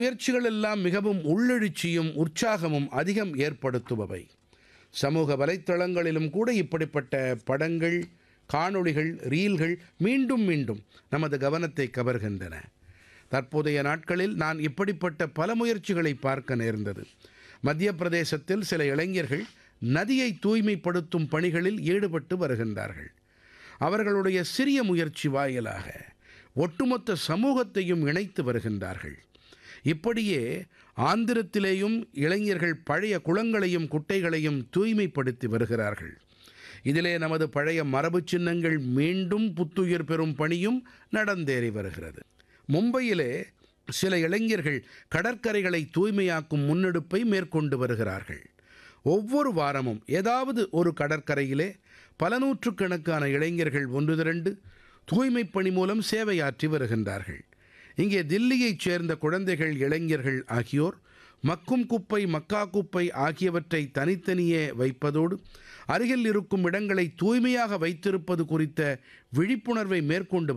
முயற்சிகள் எல்லாம் மிகவும் உள்ளெழுச்சியும் உற்சாகமும் அதிகம் ஏற்படுத்துபவை சமூக வலைத்தளங்களிலும் கூட இப்படிப்பட்ட படங்கள் காணொளிகள் ரீல்கள் மீண்டும் மீண்டும் நமது கவனத்தை கவர்கின்றன தற்போதைய நாட்களில் நான் இப்படிப்பட்ட பல முயற்சிகளை பார்க்க நேர்ந்தது மத்திய பிரதேசத்தில் சில இளைஞர்கள் நதியை தூய்மைப்படுத்தும் பணிகளில் ஈடுபட்டு வருகின்றார்கள் அவர்களுடைய சிறிய முயற்சி வாயிலாக ஒட்டுமொத்த சமூகத்தையும் இணைத்து வருகின்றார்கள் இப்படியே ஆந்திரத்திலேயும் இளைஞர்கள் பழைய குளங்களையும் குட்டைகளையும் தூய்மைப்படுத்தி வருகிறார்கள் இதிலே நமது பழைய மரபுச் சின்னங்கள் மீண்டும் புத்துயிர் பெறும் பணியும் நடந்தேறி வருகிறது மும்பையிலே சில இளைஞர்கள் கடற்கரைகளை தூய்மையாக்கும் முன்னெடுப்பை மேற்கொண்டு வருகிறார்கள் ஒவ்வொரு வாரமும் ஏதாவது ஒரு கடற்கரையிலே பல நூற்றுக்கணக்கான இளைஞர்கள் ஒன்று திரண்டு தூய்மைப் பணி மூலம் சேவையாற்றி வருகின்றார்கள் இங்கே தில்லியைச் சேர்ந்த குழந்தைகள் இளைஞர்கள் ஆகியோர் மக்கும் குப்பை மக்கா குப்பை ஆகியவற்றை தனித்தனியே வைப்பதோடு அருகில் இருக்கும் இடங்களை தூய்மையாக வைத்திருப்பது குறித்த விழிப்புணர்வை மேற்கொண்டு